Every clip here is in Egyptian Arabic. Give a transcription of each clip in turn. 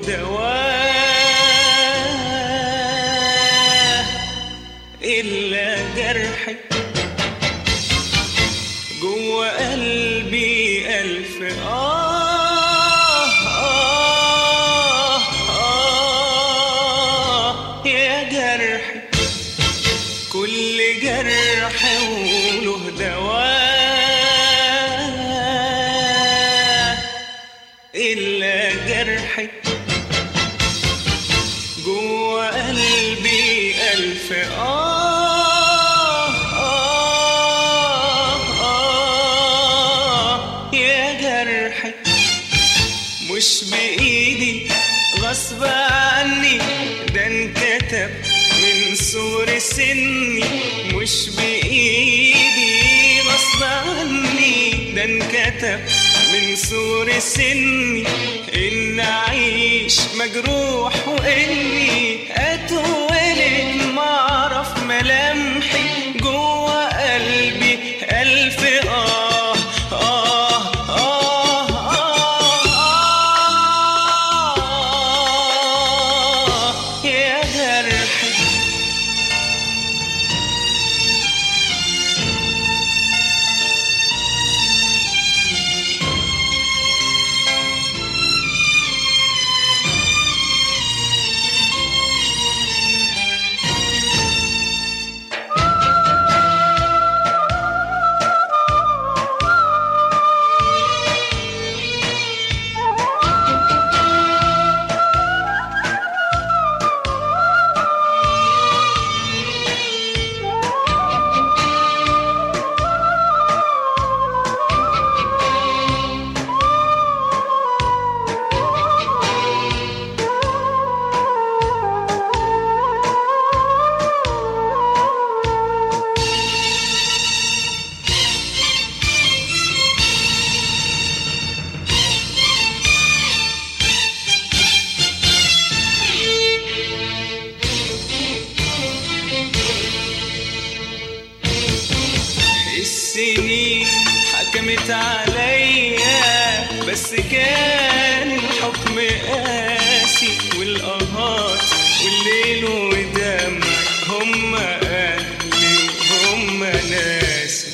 دواء إلا جرحك جوا قلبي ألف آه آه آه يا جرحي كل جرح وله دواء إلا جرحك جوا قلبي ألف آه آه آه يا جرحي مش بإيدي غصب عني ده انكتب من صغر سني مش بإيدي غصب عني ده انكتب من صغر سني إن أعيش مجروح وإني أتولد معرف ملامحي جوا قلبي ألف آه آه آه آه يا جرحي السنين حكمت عليا بس كان الحكم قاسي والقهات والليل ودمع هم أهلي وهم ناسي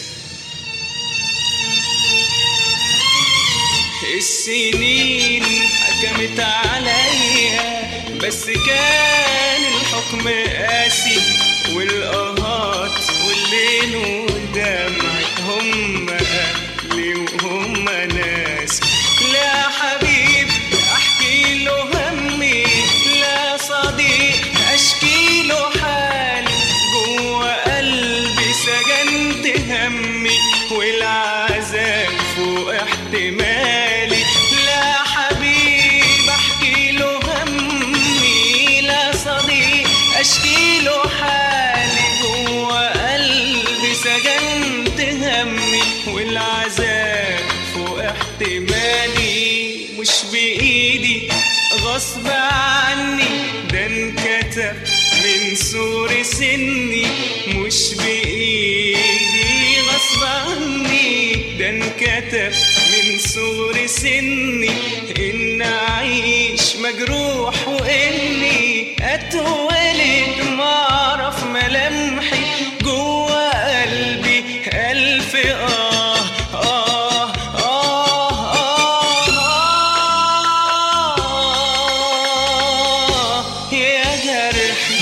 السنين حكمت عليا بس كان الحكم قاسي والقهات والليل ودمع هم أهلي وهم ناسي لا حبيب أحكي له همي لا صديق أشكي له حالي جوا قلبي سجنت همي والعذاب فوق احتمالي لا حبيب احكي له همي لا صديق اشكي له حالي جوا قلبي سجنت همي والعذاب فوق احتمالي مش بايدي غصب عني ده انكتب من سور سني مش بايدي غصب عني ده انكتب من صغر سني ان اعيش مجروح واني اتولد معرف ملامحي جوا قلبي الف اه آه آه آه آه يا جرحي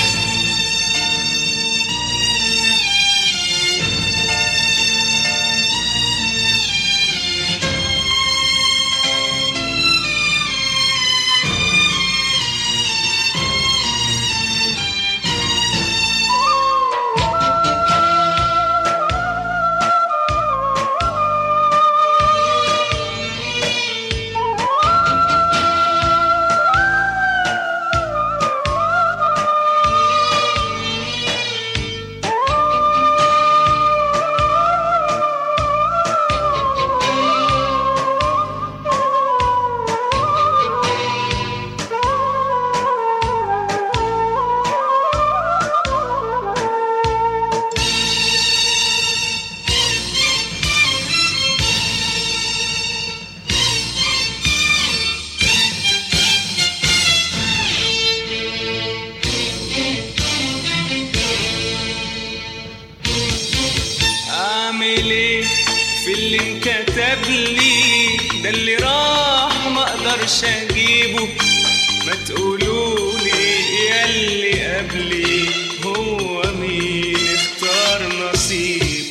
اعمل ايه في اللي انكتب لي ده اللي راح ما اقدرش اجيبه ما تقولولي يا اللي قبلي هو مين اختار نصيبه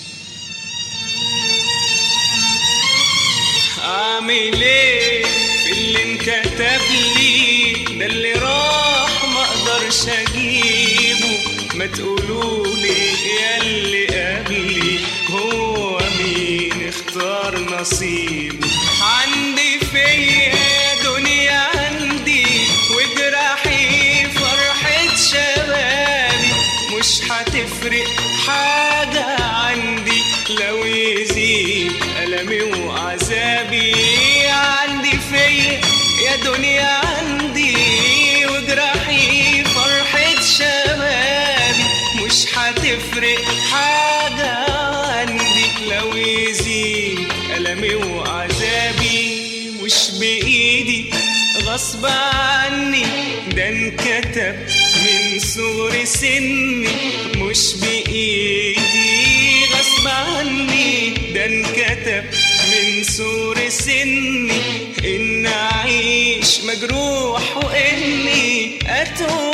اعمل ايه في اللي انكتب لي ده اللي راح ما اقدرش اجيبه ما تقولولي يا اللي قبلي هو مين اختار نصيبه عندي فيا دنيا عندي وجراحي فرحة شبابي مش هتفرق حاجة عندي لو يزيد ألمي وعذابي عندي فيا يا دنيا عندي وجراحي فرحة شبابي مش هتفرق حاجة عندي لو يزيد ألمي وعذابي مش بإيدي غصب عني ده انكتب من صغر سني مش بإيدي غصب عني ده انكتب من صغر سني إن أعيش مجروح وإني أتوب